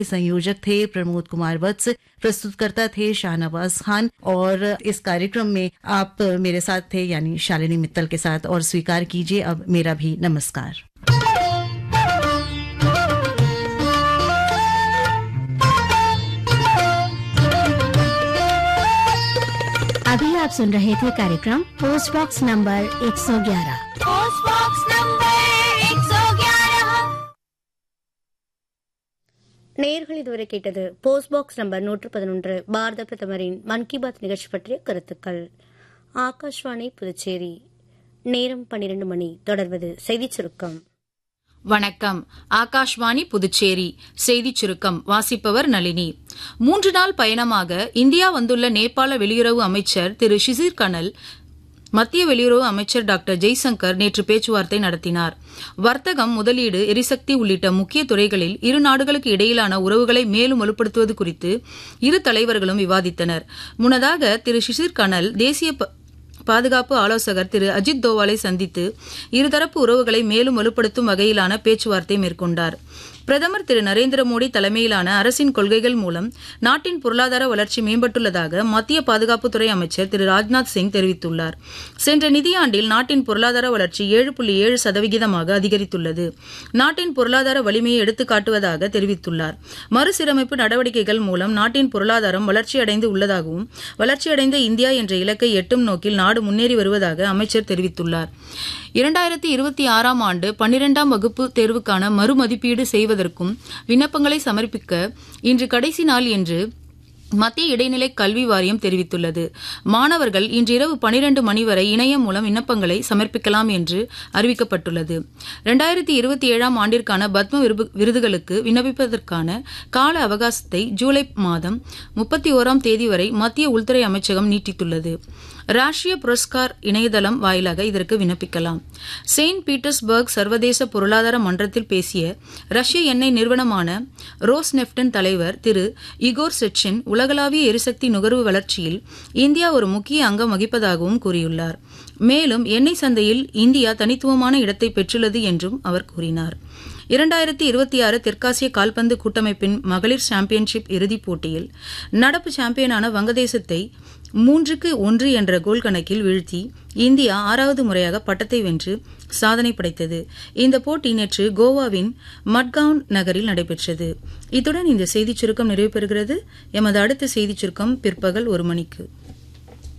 संयोजक थे प्रमोद कुमार वत्स प्रस्तुतकर्ता थे शाहनवाज खान और इस कार्यक्रम में आप मेरे साथ थे यानी शालिनी मित्तल के साथ और स्वीकार कीजिए अब मेरा भी नमस्कार अभी आप सुन रहे थे कार्यक्रम post box number 111 post box number 111 நேயர்கள் இதுவரை கேட்டது போஸ்ட் பாக்ஸ் நம்பர் நூற்று பதினொன்று பாரத பிரதமரின் மன் கி பாத் நிகழ்ச்சி பற்றிய கருத்துக்கள் ஆகாஷ்வாணி புதுச்சேரி நேரம் பன்னிரண்டு மணி தொடர்வது செய்திச் சுருக்கம் வணக்கம் ஆகாஷ்வாணி புதுச்சேரி செய்திச் சுருக்கம் வாசிப்பவர் நளினி மூன்று நாள் பயணமாக இந்தியா வந்துள்ள நேபாள வெளியுறவு அமைச்சர் திரு ஷிசிர் கனல் மத்திய வெளியுறவு அமைச்சர் டாக்டர் ஜெய்சங்கர் நேற்று பேச்சுவார்த்தை நடத்தினார் வர்த்தகம் முதலீடு எரிசக்தி உள்ளிட்ட முக்கிய துறைகளில் இரு நாடுகளுக்கு இடையிலான உறவுகளை மேலும் வலுப்படுத்துவது குறித்து இரு தலைவர்களும் விவாதித்தனர் முன்னதாக திரு ஷிசிர் கனல் தேசிய பாதுகாப்பு ஆலோசகர் திரு அஜித் தோவாலை சந்தித்து இருதரப்பு உறவுகளை மேலும் வலுப்படுத்தும் வகையிலான பேச்சுவார்த்தை மேற்கொண்டார் பிரதமர் திரு நரேந்திர மோடி தலைமையிலான அரசின் கொள்கைகள் மூலம் நாட்டின் பொருளாதார வளர்ச்சி மேம்பட்டுள்ளதாக மத்திய பாதுகாப்புத்துறை அமைச்சர் திரு ராஜ்நாத் சிங் தெரிவித்துள்ளார் சென்ற நிதியாண்டில் நாட்டின் பொருளாதார வளர்ச்சி ஏழு புள்ளி ஏழு சதவிகிதமாக அதிகரித்துள்ளது நாட்டின் பொருளாதார வலிமையை எடுத்துக்காட்டுவதாக தெரிவித்துள்ளார் மறுசீரமைப்பு நடவடிக்கைகள் மூலம் நாட்டின் பொருளாதாரம் வளர்ச்சியடைந்து உள்ளதாகவும் வளர்ச்சியடைந்த இந்தியா என்ற இலக்கை எட்டும் நோக்கில் நாடு முன்னேறி வருவதாக அமைச்சர் தெரிவித்துள்ளார் இரண்டாயிரத்தி இருபத்தி ஆறாம் ஆண்டு பன்னிரெண்டாம் வகுப்பு தேர்வுக்கான மறுமதிப்பீடு செய்வதற்கும் விண்ணப்பங்களை சமர்ப்பிக்க இன்று கடைசி நாள் என்று மத்திய இடைநிலை கல்வி வாரியம் தெரிவித்துள்ளது மாணவர்கள் இன்றிரவு பனிரண்டு மணி வரை இணையம் மூலம் விண்ணப்பங்களை சமர்ப்பிக்கலாம் என்று அறிவிக்கப்பட்டுள்ளது இரண்டாயிரத்தி இருபத்தி ஏழாம் ஆண்டிற்கான பத்ம விருதுகளுக்கு விண்ணப்பிப்பதற்கான கால அவகாசத்தை ஜூலை மாதம் முப்பத்தி ஓராம் தேதி வரை மத்திய உள்துறை அமைச்சகம் நீட்டித்துள்ளது ராஷ்டிரிய புரஸ்கார் இணையதளம் வாயிலாக இதற்கு விண்ணப்பிக்கலாம் செயின்ட் பீட்டர்ஸ்பர்க் சர்வதேச பொருளாதார மன்றத்தில் பேசிய ரஷ்ய எண்ணெய் நிறுவனமான ரோஸ் நெப்டன் தலைவர் திரு இகோர் செச்சின் உலகளாவிய எரிசக்தி நுகர்வு வளர்ச்சியில் இந்தியா ஒரு முக்கிய அங்கம் வகிப்பதாகவும் கூறியுள்ளார் மேலும் எண்ணெய் சந்தையில் இந்தியா தனித்துவமான இடத்தை பெற்றுள்ளது என்றும் அவர் கூறினார் இரண்டாயிரத்தி இருபத்தி ஆறு தெற்காசிய கால்பந்து கூட்டமைப்பின் மகளிர் சாம்பியன்ஷிப் இறுதிப் போட்டியில் நடப்பு சாம்பியனான வங்கதேசத்தை மூன்றுக்கு ஒன்று என்ற கோல் கணக்கில் வீழ்த்தி இந்தியா ஆறாவது முறையாக பட்டத்தை வென்று சாதனை படைத்தது இந்த போட்டி நேற்று கோவாவின் மட்கவுன் நகரில் நடைபெற்றது இத்துடன் இந்த செய்திச் சுருக்கம் நிறைவு பெறுகிறது எமது அடுத்த செய்திச் சுருக்கம் பிற்பகல் ஒரு மணிக்கு